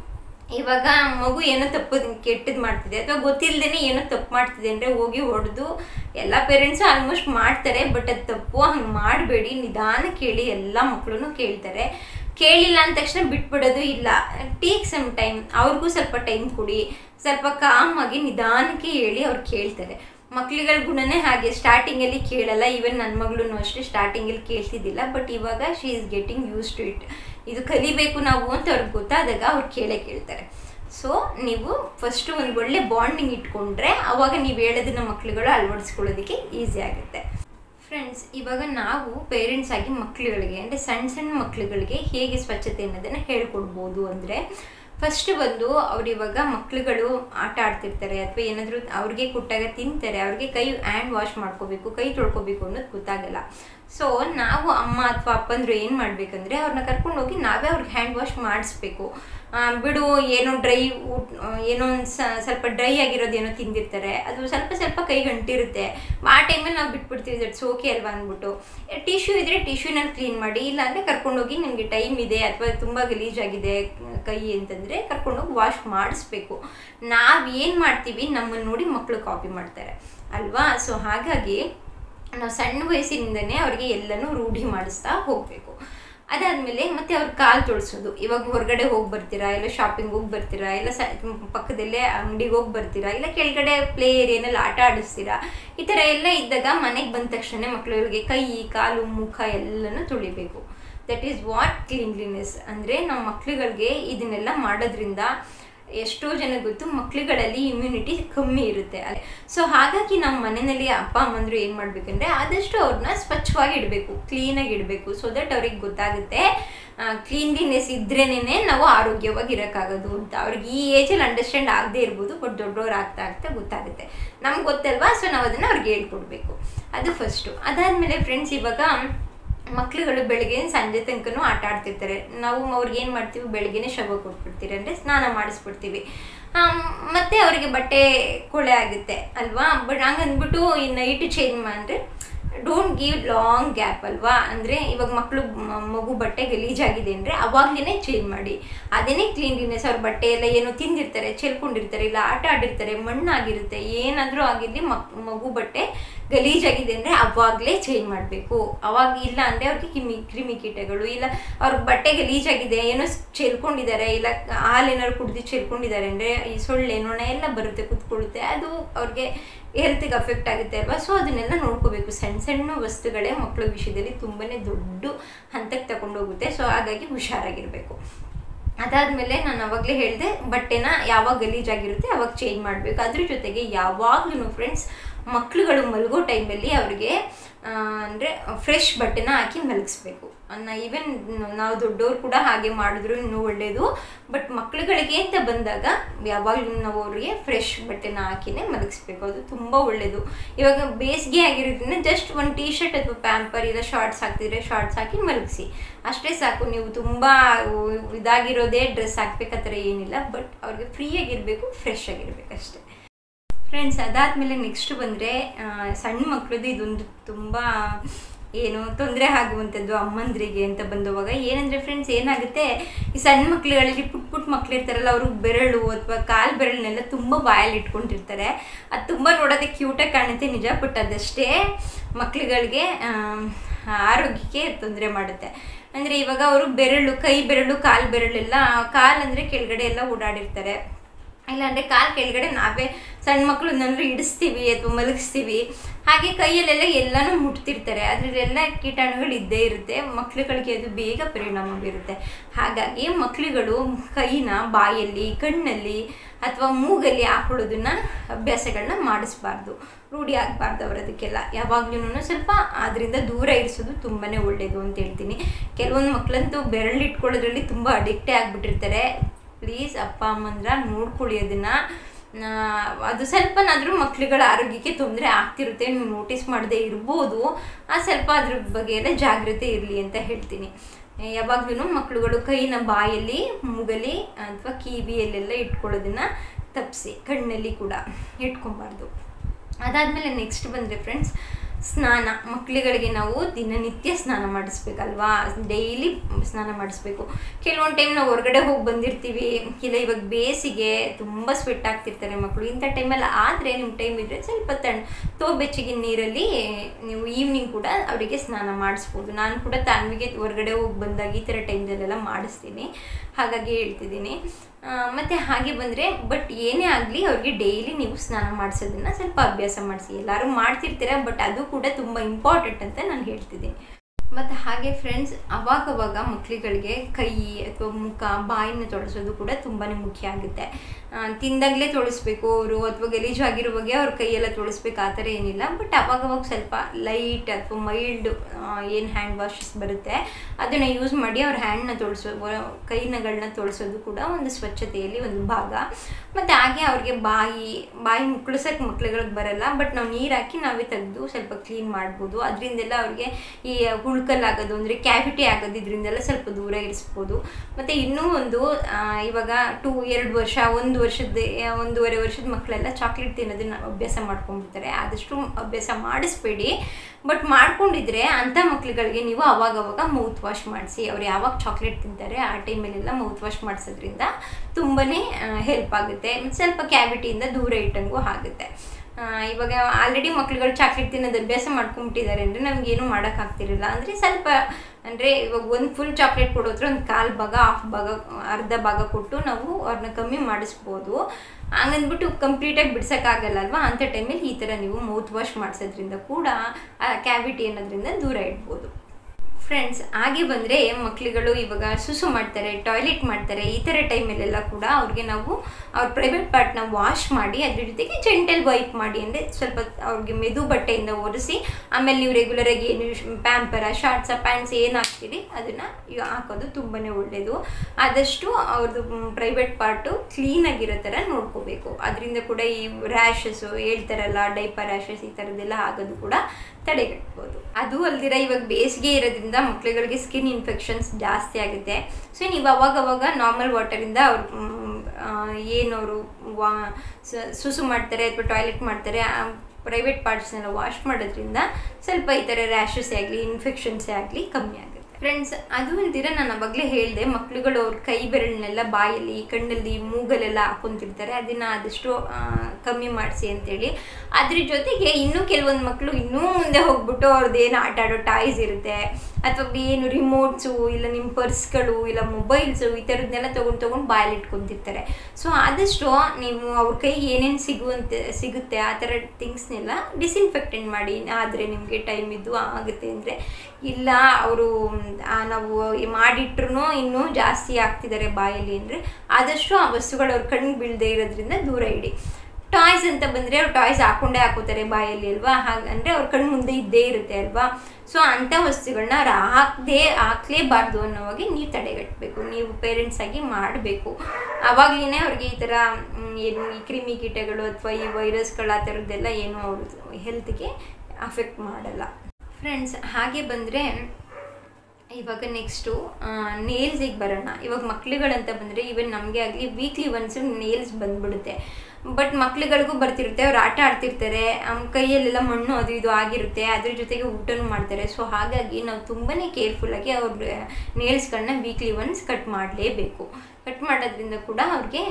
ಇವಾಗ ಮಗು ಏನೋ ತಪ್ಪು ಕೆಟ್ಟದ್ದು ಮಾಡ್ತಿದೆ ಅಥವಾ ಗೊತ್ತಿಲ್ಲದೇ ಏನೋ ತಪ್ಪು ಮಾಡ್ತಿದೆ ಅಂದರೆ ಹೋಗಿ ಹೊಡೆದು ಎಲ್ಲ ಪೇರೆಂಟ್ಸು ಆಲ್ಮೋಸ್ಟ್ ಮಾಡ್ತಾರೆ ಬಟ್ ಅದು ತಪ್ಪು ಹಂಗೆ ಮಾಡಬೇಡಿ ನಿಧಾನ ಕೇಳಿ ಎಲ್ಲ ಮಕ್ಕಳು ಕೇಳ್ತಾರೆ ಕೇಳಿಲ್ಲ ಅಂದ ತಕ್ಷಣ ಬಿಟ್ಬಿಡೋದು ಇಲ್ಲ ಟೇಕ್ ಸಮ್ ಟೈಮ್ ಅವ್ರಿಗೂ ಸ್ವಲ್ಪ ಟೈಮ್ ಕೊಡಿ ಸ್ವಲ್ಪ ಕಾಮಾಗಿ ನಿಧಾನಕ್ಕೆ ಹೇಳಿ ಅವ್ರು ಕೇಳ್ತಾರೆ ಮಕ್ಳುಗಳ ಗುಣನೇ ಹಾಗೆ ಸ್ಟಾರ್ಟಿಂಗಲ್ಲಿ ಕೇಳಲ್ಲ ಈವನ್ ನನ್ನ ಮಗಳು ಅಷ್ಟೇ ಸ್ಟಾರ್ಟಿಂಗಲ್ಲಿ ಕೇಳ್ತಿದ್ದಿಲ್ಲ ಬಟ್ ಇವಾಗ she is getting use to it ಇದು ಕಲಿಬೇಕು ನಾವು ಅಂತ ಅವ್ರಿಗೆ ಗೊತ್ತಾದಾಗ ಅವ್ರು ಕೇಳೇ ಕೇಳ್ತಾರೆ ಸೊ ನೀವು ಫಸ್ಟು ಒಂದು ಒಳ್ಳೆ ಬಾಂಡಿಂಗ್ ಇಟ್ಕೊಂಡ್ರೆ ಅವಾಗ ನೀವು ಹೇಳೋದನ್ನ ಮಕ್ಳುಗಳು ಅಳವಡಿಸ್ಕೊಳ್ಳೋದಕ್ಕೆ ಈಸಿ ಆಗುತ್ತೆ ಫ್ರೆಂಡ್ಸ್ ಇವಾಗ ನಾವು ಪೇರೆಂಟ್ಸ್ ಆಗಿ ಮಕ್ಳುಗಳಿಗೆ ಅಂದರೆ ಸಣ್ಣ ಸಣ್ಣ ಮಕ್ಳುಗಳಿಗೆ ಹೇಗೆ ಸ್ವಚ್ಛತೆ ಅನ್ನೋದನ್ನು ಹೇಳ್ಕೊಡ್ಬೋದು ಅಂದರೆ ಫಸ್ಟ್ ಬಂದು ಅವ್ರು ಇವಾಗ ಮಕ್ಳುಗಳು ಆಟ ಆಡ್ತಿರ್ತಾರೆ ಅಥವಾ ಏನಾದರೂ ಅವ್ರಿಗೆ ಕೊಟ್ಟಾಗ ತಿಂತಾರೆ ಅವ್ರಿಗೆ ಕೈ ಹ್ಯಾಂಡ್ ವಾಶ್ ಮಾಡ್ಕೋಬೇಕು ಕೈ ತೊಳ್ಕೊಬೇಕು ಅನ್ನೋದು ಗೊತ್ತಾಗಲ್ಲ ಸೊ ನಾವು ಅಮ್ಮ ಅಥವಾ ಅಪ್ಪಂದ್ರು ಏನು ಮಾಡಬೇಕಂದ್ರೆ ಅವ್ರನ್ನ ಕರ್ಕೊಂಡು ಹೋಗಿ ನಾವೇ ಅವ್ರಿಗೆ ಹ್ಯಾಂಡ್ ವಾಶ್ ಮಾಡಿಸ್ಬೇಕು ಆ, ಬಿಡು ಏನೋ ಡ್ರೈ ಊಟ ಏನೋ ಒಂದು ಸ್ವಲ್ಪ ಡ್ರೈ ಆಗಿರೋದು ಏನೋ ತಿಂದಿರ್ತಾರೆ ಅದು ಸ್ವಲ್ಪ ಸ್ವಲ್ಪ ಕೈಗೆ ಅಂಟಿರುತ್ತೆ ಆ ಟೈಮಲ್ಲಿ ನಾವು ಬಿಟ್ಬಿಡ್ತೀವಿ ದಟ್ಸ್ ಓಕೆ ಅಲ್ವಾ ಅಂದ್ಬಿಟ್ಟು ಟಿಶ್ಯೂ ಇದ್ದರೆ ಟಿಶ್ಯೂನಲ್ಲಿ ಕ್ಲೀನ್ ಮಾಡಿ ಇಲ್ಲಾಂದರೆ ಕರ್ಕೊಂಡೋಗಿ ನಿಮಗೆ ಟೈಮ್ ಇದೆ ಅಥವಾ ತುಂಬ ಗಲೀಜಾಗಿದೆ ಕೈ ಅಂತಂದರೆ ಕರ್ಕೊಂಡೋಗಿ ವಾಶ್ ಮಾಡಿಸ್ಬೇಕು ನಾವು ಏನು ಮಾಡ್ತೀವಿ ನಮ್ಮನ್ನು ನೋಡಿ ಮಕ್ಕಳು ಕಾಪಿ ಮಾಡ್ತಾರೆ ಅಲ್ವಾ ಸೊ ಹಾಗಾಗಿ ನಾವು ಸಣ್ಣ ವಯಸ್ಸಿನಿಂದನೇ ಅವ್ರಿಗೆ ಎಲ್ಲನೂ ರೂಢಿ ಮಾಡಿಸ್ತಾ ಹೋಗಬೇಕು ಅದಾದಮೇಲೆ ಮತ್ತೆ ಅವ್ರ ಕಾಲು ತೊಳ್ಸೋದು ಇವಾಗ ಹೊರಗಡೆ ಹೋಗಿ ಬರ್ತೀರಾ ಇಲ್ಲ ಶಾಪಿಂಗ್ ಹೋಗಿ ಬರ್ತೀರಾ ಇಲ್ಲ ಸ ಪಕ್ಕದಲ್ಲೇ ಅಂಗಡಿಗೆ ಹೋಗಿ ಬರ್ತೀರಾ ಇಲ್ಲ ಕೆಳಗಡೆ ಪ್ಲೇ ಏರಿಯಾನಲ್ಲಿ ಆಟ ಆಡಿಸ್ತೀರಾ ಈ ಥರ ಎಲ್ಲ ಇದ್ದಾಗ ಮನೆಗೆ ಬಂದ ತಕ್ಷಣ ಮಕ್ಕಳುಗಳಿಗೆ ಕೈ ಕಾಲು ಮುಖ ಎಲ್ಲನೂ ತೊಳಿಬೇಕು ದಟ್ ಈಸ್ ವಾಟ್ ಕ್ಲೀನ್ಲಿನೆಸ್ ಅಂದರೆ ನಮ್ಮ ಮಕ್ಳುಗಳಿಗೆ ಇದನ್ನೆಲ್ಲ ಮಾಡೋದ್ರಿಂದ ಎಷ್ಟೋ ಜನ ಗೊತ್ತು ಮಕ್ಳುಗಳಲ್ಲಿ ಇಮ್ಯುನಿಟಿ ಕಮ್ಮಿ ಇರುತ್ತೆ ಅಲ್ಲೇ ಸೊ ಹಾಗಾಗಿ ನಮ್ಮ ಮನೆಯಲ್ಲಿ ಅಪ್ಪ ಅಮ್ಮಂದ್ರು ಏನು ಮಾಡಬೇಕಂದ್ರೆ ಆದಷ್ಟು ಅವ್ರನ್ನ ಸ್ವಚ್ಛವಾಗಿ ಇಡಬೇಕು ಕ್ಲೀನಾಗಿ ಇಡಬೇಕು ಸೊ ದಟ್ ಅವ್ರಿಗೆ ಗೊತ್ತಾಗುತ್ತೆ ಕ್ಲೀನ್ಲಿನೆಸ್ ಇದ್ರೇನೆ ನಾವು ಆರೋಗ್ಯವಾಗಿ ಇರೋಕ್ಕಾಗೋದು ಅಂತ ಅವ್ರಿಗೆ ಈ ಏಜಲ್ಲಿ ಅಂಡರ್ಸ್ಟ್ಯಾಂಡ್ ಆಗದೆ ಇರ್ಬೋದು ಬಟ್ ದೊಡ್ಡವ್ರು ಆಗ್ತಾ ಆಗ್ತಾ ಗೊತ್ತಾಗುತ್ತೆ ನಮ್ಗೆ ಗೊತ್ತಲ್ವಾ ಸೊ ನಾವು ಅದನ್ನು ಅವ್ರಿಗೆ ಹೇಳ್ಕೊಡ್ಬೇಕು ಅದು ಫಸ್ಟು ಅದಾದಮೇಲೆ ಫ್ರೆಂಡ್ಸ್ ಇವಾಗ ಮಕ್ಳುಗಳು ಬೆಳಗ್ಗೆ ಸಂಜೆ ತನಕನೂ ಆಟ ಆಡ್ತಿರ್ತಾರೆ ನಾವು ಅವ್ರಿಗೆ ಏನು ಮಾಡ್ತೀವಿ ಬೆಳಗ್ಗೆನೇ ಶವ ಕೊಟ್ಬಿಡ್ತೀವಿ ಅಂದರೆ ಸ್ನಾನ ಮಾಡಿಸ್ಬಿಡ್ತೀವಿ ಮತ್ತು ಅವರಿಗೆ ಬಟ್ಟೆ ಕೊಳೆ ಆಗುತ್ತೆ ಅಲ್ವಾ ಬಟ್ ಹಂಗೆ ಅಂದ್ಬಿಟ್ಟು ಈ ನೈಟ್ ಚೇಂಜ್ ಮಾಡಿದ್ರೆ ಡೋಂಟ್ ಗಿವ್ ಲಾಂಗ್ ಗ್ಯಾಪ್ ಅಲ್ವಾ ಅಂದರೆ ಇವಾಗ ಮಕ್ಕಳು ಮಗು ಬಟ್ಟೆ ಗಲೀಜಾಗಿದೆ ಅಂದರೆ ಅವಾಗಲೇ ಚೇಂಜ್ ಮಾಡಿ ಅದೇನೇ ಕ್ಲೀನ್ಲಿನೆಸ್ ಅವ್ರ ಬಟ್ಟೆ ಎಲ್ಲ ಏನೋ ತಿಂದಿರ್ತಾರೆ ಚೆಲ್ಕೊಂಡಿರ್ತಾರೆ ಇಲ್ಲ ಆಟ ಆಡಿರ್ತಾರೆ ಮಣ್ಣಾಗಿರುತ್ತೆ ಏನಾದರೂ ಆಗಿರಲಿ ಮಕ್ ಮಗು ಬಟ್ಟೆ ಗಲೀಜಾಗಿದೆ ಅಂದರೆ ಅವಾಗಲೇ ಚೇಂಜ್ ಮಾಡಬೇಕು ಅವಾಗ ಇಲ್ಲ ಅಂದರೆ ಅವ್ರಿಗೆ ಕಿಮಿ ಕ್ರಿಮಿಕೀಟಗಳು ಇಲ್ಲ ಅವ್ರ ಬಟ್ಟೆ ಗಲೀಜಾಗಿದೆ ಏನೋ ಚೆಲ್ಕೊಂಡಿದ್ದಾರೆ ಇಲ್ಲ ಹಾಲು ಏನಾದ್ರು ಕುಡ್ದು ಚೆಲ್ಕೊಂಡಿದ್ದಾರೆ ಅಂದರೆ ಈ ಸೊಳ್ಳೆ ನೊಣ ಎಲ್ಲ ಬರುತ್ತೆ ಕುತ್ಕೊಳ್ಳುತ್ತೆ ಅದು ಅವ್ರಿಗೆ ಹೆಲ್ತಿಗೆ ಅಫೆಕ್ಟ್ ಆಗುತ್ತೆ ಅಲ್ವಾ ಸೊ ಅದನ್ನೆಲ್ಲ ನೋಡ್ಕೋಬೇಕು ಸಣ್ಣ ಸಣ್ಣ ವಸ್ತುಗಳೇ ಮಕ್ಕಳ ವಿಷಯದಲ್ಲಿ ತುಂಬಾ ದೊಡ್ಡ ಹಂತಕ್ಕೆ ತಗೊಂಡೋಗುತ್ತೆ ಸೊ ಹಾಗಾಗಿ ಹುಷಾರಾಗಿರಬೇಕು ಅದಾದಮೇಲೆ ನಾನು ಅವಾಗಲೇ ಹೇಳಿದೆ ಬಟ್ಟೆನ ಯಾವಾಗ ಗಲೀಜಾಗಿರುತ್ತೆ ಅವಾಗ ಚೇಂಜ್ ಮಾಡಬೇಕು ಅದ್ರ ಜೊತೆಗೆ ಯಾವಾಗಲೂ ಫ್ರೆಂಡ್ಸ್ ಮಕ್ಳುಗಳು ಮಲಗೋ ಟೈಮಲ್ಲಿ ಅವ್ರಿಗೆ ಅಂದರೆ ಫ್ರೆಶ್ ಬಟ್ಟೆನ ಹಾಕಿ ಮಲಗಿಸ್ಬೇಕು ನಾ ಈವನ್ ನಾವು ದೊಡ್ಡವ್ರು ಕೂಡ ಹಾಗೆ ಮಾಡಿದ್ರು ಇನ್ನೂ ಒಳ್ಳೆಯದು ಬಟ್ ಮಕ್ಳುಗಳಿಗೆ ಅಂತ ಬಂದಾಗ ಯಾವಾಗಲೂ ನಾವು ಅವ್ರಿಗೆ ಫ್ರೆಶ್ ಬಟ್ಟೆನ ಹಾಕಿನೇ ಮಲಗಿಸ್ಬೇಕು ಅದು ತುಂಬ ಒಳ್ಳೆಯದು ಇವಾಗ ಬೇಸಿಗೆ ಆಗಿರೋದ್ರಿಂದ ಜಸ್ಟ್ ಒಂದು ಟೀ ಶರ್ಟ್ ಅಥವಾ ಪ್ಯಾಂಪರ್ ಇಲ್ಲ ಶಾರ್ಟ್ಸ್ ಹಾಕ್ತಿದ್ರೆ ಶಾರ್ಟ್ಸ್ ಹಾಕಿ ಮಲಗಿಸಿ ಅಷ್ಟೇ ಸಾಕು ನೀವು ತುಂಬ ಇದಾಗಿರೋದೇ ಡ್ರೆಸ್ ಹಾಕ್ಬೇಕು ಆ ಥರ ಏನಿಲ್ಲ ಬಟ್ ಅವ್ರಿಗೆ ಫ್ರೀಯಾಗಿರಬೇಕು ಫ್ರೆಶ್ ಆಗಿರ್ಬೇಕು ಅಷ್ಟೇ ಫ್ರೆಂಡ್ಸ್ ಅದಾದಮೇಲೆ ನೆಕ್ಸ್ಟ್ ಬಂದರೆ ಸಣ್ಣ ಮಕ್ಕಳದ್ದು ಇದೊಂದು ತುಂಬ ಏನು ತೊಂದರೆ ಆಗುವಂಥದ್ದು ಅಮ್ಮಂದ್ರಿಗೆ ಅಂತ ಬಂದವಾಗ ಏನಂದರೆ ಫ್ರೆಂಡ್ಸ್ ಏನಾಗುತ್ತೆ ಈ ಸಣ್ಣ ಮಕ್ಳುಗಳಲ್ಲಿ ಪುಟ್ ಪುಟ್ ಮಕ್ಳು ಇರ್ತಾರಲ್ಲ ಅವರು ಬೆರಳು ಅಥವಾ ಕಾಲು ಬೆರಳನ್ನೆಲ್ಲ ತುಂಬ ಬಾಯಲ್ಲಿ ಇಟ್ಕೊಂಡಿರ್ತಾರೆ ಅದು ತುಂಬ ನೋಡೋದಕ್ಕೆ ಕ್ಯೂಟಾಗಿ ಕಾಣುತ್ತೆ ನಿಜ ಬಟ್ ಅದಷ್ಟೇ ಮಕ್ಳುಗಳಿಗೆ ಆರೋಗ್ಯಕ್ಕೆ ತೊಂದರೆ ಮಾಡುತ್ತೆ ಅಂದರೆ ಇವಾಗ ಅವರು ಬೆರಳು ಕೈ ಬೆರಳು ಕಾಲು ಬೆರಳೆಲ್ಲ ಕಾಲು ಅಂದರೆ ಕೆಳಗಡೆ ಎಲ್ಲ ಓಡಾಡಿರ್ತಾರೆ ಇಲ್ಲಾಂದರೆ ಕಾಲು ಕೆಳಗಡೆ ನಾವೇ ಸಣ್ಣ ಮಕ್ಕಳನ್ನೆಲ್ಲರೂ ಇಡಿಸ್ತೀವಿ ಅಥವಾ ಮಲಗಿಸ್ತೀವಿ ಹಾಗೆ ಕೈಯಲ್ಲೆಲ್ಲ ಎಲ್ಲನೂ ಮುಟ್ತಿರ್ತಾರೆ ಅದರಲ್ಲೆಲ್ಲ ಕೀಟಾಣುಗಳು ಇದ್ದೇ ಇರುತ್ತೆ ಮಕ್ಳುಗಳಿಗೆ ಅದು ಬೇಗ ಪರಿಣಾಮ ಬೀರುತ್ತೆ ಹಾಗಾಗಿ ಮಕ್ಳುಗಳು ಕೈನ ಬಾಯಲ್ಲಿ ಕಣ್ಣಲ್ಲಿ ಅಥವಾ ಮೂಗಲ್ಲಿ ಹಾಕೊಳ್ಳೋದನ್ನ ಅಭ್ಯಾಸಗಳನ್ನ ಮಾಡಿಸ್ಬಾರ್ದು ರೂಢಿ ಆಗಬಾರ್ದು ಅವ್ರು ಅದಕ್ಕೆಲ್ಲ ಯಾವಾಗ್ಲೂ ಸ್ವಲ್ಪ ಅದರಿಂದ ದೂರ ಇರಿಸೋದು ತುಂಬಾ ಒಳ್ಳೆಯದು ಅಂತ ಹೇಳ್ತೀನಿ ಕೆಲವೊಂದು ಮಕ್ಕಳಂತೂ ಬೆರಳಿಟ್ಕೊಳ್ಳೋದ್ರಲ್ಲಿ ತುಂಬ ಅಡಿಕ್ಟೇ ಆಗಿಬಿಟ್ಟಿರ್ತಾರೆ ಪ್ಲೀಸ್ ಅಪ್ಪ ಅಮ್ಮಂದ್ರ ನೋಡ್ಕೊಳ್ಳಿ ಅದನ್ನು ಅದು ಸ್ವಲ್ಪನಾದರೂ ಮಕ್ಳುಗಳ ಆರೋಗ್ಯಕ್ಕೆ ತೊಂದರೆ ಆಗ್ತಿರುತ್ತೆ ನೀವು ನೋಟಿಸ್ ಮಾಡದೇ ಇರ್ಬೋದು ಆ ಸ್ವಲ್ಪ ಅದ್ರ ಬಗ್ಗೆ ಎಲ್ಲ ಜಾಗ್ರತೆ ಇರಲಿ ಅಂತ ಹೇಳ್ತೀನಿ ಯಾವಾಗ್ಲೂ ಮಕ್ಕಳುಗಳು ಕೈನ ಬಾಯಲ್ಲಿ ಮೂಗಲಿ ಅಥವಾ ಕಿವಿಯಲ್ಲೆಲ್ಲ ಇಟ್ಕೊಳ್ಳೋದನ್ನು ತಪ್ಪಿಸಿ ಕಣ್ಣಲ್ಲಿ ಕೂಡ ಇಟ್ಕೊಬಾರ್ದು ಅದಾದಮೇಲೆ ನೆಕ್ಸ್ಟ್ ಬಂದರೆ ಫ್ರೆಂಡ್ಸ್ ಸ್ನಾನ ಮಕ್ಕಳುಗಳಿಗೆ ನಾವು ದಿನನಿತ್ಯ ಸ್ನಾನ ಮಾಡಿಸ್ಬೇಕಲ್ವಾ ಡೈಲಿ ಸ್ನಾನ ಮಾಡಿಸ್ಬೇಕು ಕೆಲವೊಂದು ಟೈಮ್ ನಾವು ಹೊರಗಡೆ ಹೋಗಿ ಬಂದಿರ್ತೀವಿ ಇಲ್ಲ ಇವಾಗ ಬೇಸಿಗೆ ತುಂಬ ಸ್ವೆಟ್ ಆಗ್ತಿರ್ತಾರೆ ಮಕ್ಕಳು ಇಂಥ ಟೈಮಲ್ಲಿ ಆದರೆ ನಿಮ್ಮ ಟೈಮ್ ಇದ್ದರೆ ಸ್ವಲ್ಪ ತಣ್ಣ ತೋ ಬೆಚ್ಚಗಿನ ನೀರಲ್ಲಿ ನೀವು ಈವ್ನಿಂಗ್ ಕೂಡ ಅವರಿಗೆ ಸ್ನಾನ ಮಾಡಿಸ್ಬೋದು ನಾನು ಕೂಡ ತಾನ್ವಿಗೆ ಹೊರಗಡೆ ಹೋಗಿ ಬಂದಾಗ ಈ ಥರ ಟೈಮ್ದಲ್ಲೆಲ್ಲ ಮಾಡಿಸ್ತೀನಿ ಹಾಗಾಗಿ ಹೇಳ್ತಿದ್ದೀನಿ ಮತ್ತು ಹಾಗೆ ಬಂದರೆ ಬಟ್ ಏನೇ ಆಗಲಿ ಅವ್ರಿಗೆ ಡೈಲಿ ನೀವು ಸ್ನಾನ ಮಾಡಿಸೋದನ್ನು ಸ್ವಲ್ಪ ಅಭ್ಯಾಸ ಮಾಡಿಸಿ ಎಲ್ಲರೂ ಮಾಡ್ತಿರ್ತೀರ ಬಟ್ ಅದು ಕೂಡ ತುಂಬ ಇಂಪಾರ್ಟೆಂಟ್ ಅಂತ ನಾನು ಹೇಳ್ತಿದ್ದೀನಿ ಮತ್ತು ಹಾಗೆ ಫ್ರೆಂಡ್ಸ್ ಅವಾಗವಾಗ ಮಕ್ಕಳುಗಳಿಗೆ ಕೈ ಅಥವಾ ಮುಖ ಬಾಯಿನ ತೊಳಸೋದು ಕೂಡ ತುಂಬಾ ಮುಖ್ಯ ಆಗುತ್ತೆ ತಿಂದಾಗಲೇ ತೊಳಸ್ಬೇಕು ಅವರು ಅಥವಾ ಗಲೀಜು ಆಗಿರುವಾಗೆ ಅವ್ರ ಕೈಯೆಲ್ಲ ತೊಳಸ್ಬೇಕು ಆ ಥರ ಏನಿಲ್ಲ ಬಟ್ ಅವಾಗವಾಗ ಸ್ವಲ್ಪ ಲೈಟ್ ಅಥವಾ ಮೈಲ್ಡ್ ಏನು ಹ್ಯಾಂಡ್ ವಾಶಸ್ ಬರುತ್ತೆ ಅದನ್ನು ಯೂಸ್ ಮಾಡಿ ಅವ್ರ ಹ್ಯಾಂಡ್ನ ತೊಳಸೋ ಕೈನಗಳನ್ನ ತೊಳಸೋದು ಕೂಡ ಒಂದು ಸ್ವಚ್ಛತೆಯಲ್ಲಿ ಒಂದು ಭಾಗ ಮತ್ತು ಹಾಗೆ ಅವ್ರಿಗೆ ಬಾಯಿ ಬಾಯಿ ಮುಕ್ಕಳಿಸೋಕೆ ಮಕ್ಳುಗಳಿಗೆ ಬರಲ್ಲ ಬಟ್ ನಾವು ನೀರು ಹಾಕಿ ನಾವೇ ತೆಗೆದು ಸ್ವಲ್ಪ ಕ್ಲೀನ್ ಮಾಡ್ಬೋದು ಅದರಿಂದೆಲ್ಲ ಅವ್ರಿಗೆ ಈ ಹುಳ್ಕಲ್ಲಾಗೋದು ಅಂದರೆ ಕ್ಯಾವಿಟಿ ಆಗೋದು ಇದರಿಂದೆಲ್ಲ ಸ್ವಲ್ಪ ದೂರ ಇರಿಸ್ಬೋದು ಮತ್ತು ಇನ್ನೂ ಒಂದು ಇವಾಗ ಟೂ ಎರಡು ವರ್ಷ ಒಂದು ವರ್ಷದ ಒಂದೂವರೆ ವರ್ಷದ ಮಕ್ಕಳೆಲ್ಲ ಚಾಕ್ಲೇಟ್ ತಿನ್ನೋದನ್ನ ಅಭ್ಯಾಸ ಮಾಡ್ಕೊಂಡ್ಬಿಡ್ತಾರೆ ಆದಷ್ಟು ಅಭ್ಯಾಸ ಮಾಡಿಸ್ಬೇಡಿ ಬಟ್ ಮಾಡ್ಕೊಂಡಿದ್ರೆ ಅಂಥ ಮಕ್ಳುಗಳಿಗೆ ನೀವು ಅವಾಗವಾಗ ಮೌತ್ ವಾಶ್ ಮಾಡಿಸಿ ಅವ್ರು ಯಾವಾಗ ಚಾಕ್ಲೇಟ್ ತಿಂತಾರೆ ಆ ಟೈಮಲ್ಲೆಲ್ಲ ಮೌತ್ ವಾಶ್ ಮಾಡಿಸೋದ್ರಿಂದ ತುಂಬಾ ಹೆಲ್ಪ್ ಆಗುತ್ತೆ ಮತ್ತು ಸ್ವಲ್ಪ ಕ್ಯಾವಿಟಿಯಿಂದ ದೂರ ಇಟ್ಟಂಗೂ ಆಗುತ್ತೆ ಇವಾಗ ಆಲ್ರೆಡಿ ಮಕ್ಳುಗಳು ಚಾಕ್ಲೇಟ್ ತಿನ್ನೋದು ಅಭ್ಯಾಸ ಮಾಡ್ಕೊಂಬಿಟ್ಟಿದ್ದಾರೆ ಅಂದರೆ ನಮಗೇನು ಮಾಡೋಕ್ಕಾಗ್ತಿರಲಿಲ್ಲ ಅಂದರೆ ಸ್ವಲ್ಪ ಅಂದರೆ ಇವಾಗ ಒಂದು ಫುಲ್ ಚಾಕ್ಲೇಟ್ ಕೊಡೋದ್ರೆ ಒಂದು ಕಾಲು ಭಾಗ ಹಾಫ್ ಭಾಗ ಅರ್ಧ ಭಾಗ ಕೊಟ್ಟು ನಾವು ಅವ್ರನ್ನ ಕಮ್ಮಿ ಮಾಡಿಸ್ಬೋದು ಹಂಗಂದ್ಬಿಟ್ಟು ಕಂಪ್ಲೀಟಾಗಿ ಬಿಡ್ಸೋಕ್ಕಾಗಲ್ಲ ಅಲ್ವಾ ಅಂಥ ಟೈಮಲ್ಲಿ ಈ ಥರ ನೀವು ಮೌತ್ ವಾಶ್ ಮಾಡಿಸೋದ್ರಿಂದ ಕೂಡ ಆ ಕ್ಯಾವಿಟಿ ಅನ್ನೋದ್ರಿಂದ ದೂರ ಇಡ್ಬೋದು ಫ್ರೆಂಡ್ಸ್ ಹಾಗೆ ಬಂದರೆ ಮಕ್ಳುಗಳು ಇವಾಗ ಸುಸು ಮಾಡ್ತಾರೆ ಟಾಯ್ಲೆಟ್ ಮಾಡ್ತಾರೆ ಈ ಥರ ಟೈಮಲ್ಲೆಲ್ಲ ಕೂಡ ಅವ್ರಿಗೆ ನಾವು ಅವ್ರ ಪ್ರೈವೇಟ್ ಪಾರ್ಟ್ನ ವಾಶ್ ಮಾಡಿ ಅದ್ರ ಜೊತೆಗೆ ಜೆಂಟಲ್ ವೈಪ್ ಮಾಡಿ ಅಂದರೆ ಸ್ವಲ್ಪ ಅವ್ರಿಗೆ ಮೆದು ಬಟ್ಟೆಯಿಂದ ಒರೆಸಿ ಆಮೇಲೆ ನೀವು ರೆಗ್ಯುಲರಾಗಿ ಏನು ಪ್ಯಾಂಪರ ಶಾರ್ಟ್ಸ ಪ್ಯಾಂಟ್ಸ್ ಏನು ಹಾಕ್ತೀರಿ ಅದನ್ನು ಹಾಕೋದು ತುಂಬಾ ಒಳ್ಳೆಯದು ಆದಷ್ಟು ಅವ್ರದ್ದು ಪ್ರೈವೇಟ್ ಪಾರ್ಟು ಕ್ಲೀನಾಗಿರೋ ಥರ ನೋಡ್ಕೋಬೇಕು ಅದರಿಂದ ಕೂಡ ಈ ರ್ಯಾಷಸ್ಸು ಹೇಳ್ತಾರಲ್ಲ ಡೈಪರ್ ರ್ಯಾಷಸ್ ಈ ಥರದ್ದೆಲ್ಲ ಆಗೋದು ಕೂಡ ತಡೆಗಟ್ಬೋದು ಅದು ಅಲ್ದಿರ ಇವಾಗ ಬೇಸಿಗೆ ಇರೋದ್ರಿಂದ ಮಕ್ಳುಗಳಿಗೆ ಸ್ಕಿನ್ ಇನ್ಫೆಕ್ಷನ್ಸ್ ಜಾಸ್ತಿ ಆಗುತ್ತೆ ಸೊ ನೀವು ಅವಾಗ ಅವಾಗ ನಾರ್ಮಲ್ ವಾಟರಿಂದ ಅವ್ರು ಏನು ಅವರು ವಾ ಸುಸು ಮಾಡ್ತಾರೆ ಅಥವಾ ಟಾಯ್ಲೆಟ್ ಮಾಡ್ತಾರೆ ಪ್ರೈವೇಟ್ ಪಾರ್ಟ್ಸ್ನೆಲ್ಲ ವಾಶ್ ಮಾಡೋದ್ರಿಂದ ಸ್ವಲ್ಪ ಈ ಥರ ರ್ಯಾಷಸ್ಸೇ ಆಗಲಿ ಇನ್ಫೆಕ್ಷನ್ಸೇ ಆಗಲಿ ಕಮ್ಮಿ ಆಗುತ್ತೆ ಫ್ರೆಂಡ್ಸ್ ಅದು ಅಲ್ದಿರ ನಾನು ಅವಾಗಲೇ ಹೇಳಿದೆ ಮಕ್ಳುಗಳು ಅವ್ರ ಕೈ ಬೆರಳನ್ನೆಲ್ಲ ಬಾಯಲ್ಲಿ ಕಣ್ಣಲ್ಲಿ ಮೂಗಲೆಲ್ಲ ಹಾಕೊಂತಿರ್ತಾರೆ ಅದನ್ನು ಆದಷ್ಟು ಕಮ್ಮಿ ಮಾಡಿಸಿ ಅಂತೇಳಿ ಅದ್ರ ಜೊತೆಗೆ ಇನ್ನೂ ಕೆಲವೊಂದು ಮಕ್ಕಳು ಇನ್ನೂ ಮುಂದೆ ಹೋಗ್ಬಿಟ್ಟು ಅವ್ರದ್ದು ಏನು ಆಟ ಆಡೋ ಟಾಯ್ಸ್ ಇರುತ್ತೆ ಅಥವಾ ಏನು ರಿಮೋಟ್ಸು ಇಲ್ಲ ನಿಮ್ಮ ಪರ್ಸ್ಗಳು ಇಲ್ಲ ಮೊಬೈಲ್ಸು ಈ ಥರದ್ದನ್ನೆಲ್ಲ ತೊಗೊಂಡು ತೊಗೊಂಡು ಬಾಯಲ್ಲಿ ಇಟ್ಕೊತಿರ್ತಾರೆ ಸೊ ಆದಷ್ಟು ನೀವು ಅವ್ರ ಕೈಗೆ ಏನೇನು ಸಿಗುವಂತೆ ಸಿಗುತ್ತೆ ಆ ಥರ ಥಿಂಗ್ಸ್ನೆಲ್ಲ ಡಿಸ್ಇನ್ಫೆಕ್ಟೆಂಟ್ ಮಾಡಿ ಆದರೆ ನಿಮಗೆ ಟೈಮ್ ಇದ್ದು ಆಗುತ್ತೆ ಅಂದರೆ ಇಲ್ಲ ಅವರು ನಾವು ಮಾಡಿಟ್ರು ಇನ್ನೂ ಜಾಸ್ತಿ ಆಗ್ತಿದ್ದಾರೆ ಬಾಯಲ್ಲಿ ಅಂದರೆ ಆದಷ್ಟು ಆ ವಸ್ತುಗಳು ಅವ್ರ ಕಣ್ಣಿಗೆ ಬೀಳದೆ ಇರೋದ್ರಿಂದ ದೂರ ಇಡಿ ಟಾಯ್ಸ್ ಅಂತ ಬಂದರೆ ಅವ್ರು ಟಾಯ್ಸ್ ಹಾಕೊಂಡೇ ಹಾಕೋತಾರೆ ಬಾಯಲ್ಲಿ ಅಲ್ವಾ ಹಾಗಂದರೆ ಅವ್ರ ಕಣ್ಣು ಮುಂದೆ ಇದ್ದೇ ಇರುತ್ತೆ ಅಲ್ವಾ ಸೊ ಅಂಥ ವಸ್ತುಗಳನ್ನ ಅವ್ರು ಹಾಕದೆ ಹಾಕ್ಲೇಬಾರ್ದು ಅನ್ನೋವಾಗಿ ನೀವು ತಡೆಗಟ್ಟಬೇಕು ನೀವು ಪೇರೆಂಟ್ಸ್ ಆಗಿ ಮಾಡಬೇಕು ಆವಾಗಲೇ ಅವ್ರಿಗೆ ಈ ಥರ ಏನು ಈ ಕ್ರಿಮಿ ಕೀಟಗಳು ಅಥವಾ ಈ ವೈರಸ್ಗಳು ಆ ಥರದ್ದೆಲ್ಲ ಏನು ಅವ್ರ ಹೆಲ್ತ್ಗೆ ಅಫೆಕ್ಟ್ ಮಾಡಲ್ಲ ಫ್ರೆಂಡ್ಸ್ ಹಾಗೆ ಬಂದರೆ ಇವಾಗ ನೆಕ್ಸ್ಟು ನೇಲ್ಸಿಗೆ ಬರೋಣ ಇವಾಗ ಮಕ್ಳುಗಳಂತ ಬಂದರೆ ಈವನ್ ನಮಗೆ ಆಗಲಿ ವೀಕ್ಲಿ ಒನ್ಸು ನೇಲ್ಸ್ ಬಂದ್ಬಿಡುತ್ತೆ ಬಟ್ ಮಕ್ಳುಗಳಿಗೂ ಬರ್ತಿರುತ್ತೆ ಅವ್ರು ಆಟ ಆಡ್ತಿರ್ತಾರೆ ಕೈಯಲ್ಲೆಲ್ಲ ಮಣ್ಣು ಅದು ಇದು ಆಗಿರುತ್ತೆ ಅದ್ರ ಜೊತೆಗೆ ಊಟನೂ ಮಾಡ್ತಾರೆ ಸೊ ಹಾಗಾಗಿ ನಾವು ತುಂಬಾ ಕೇರ್ಫುಲ್ಲಾಗಿ ಅವ್ರ ನೇಲ್ಸ್ಗಳನ್ನ ವೀಕ್ಲಿ ಒನ್ಸ್ ಕಟ್ ಮಾಡಲೇಬೇಕು ಕಟ್ ಮಾಡೋದ್ರಿಂದ ಕೂಡ ಅವ್ರಿಗೆ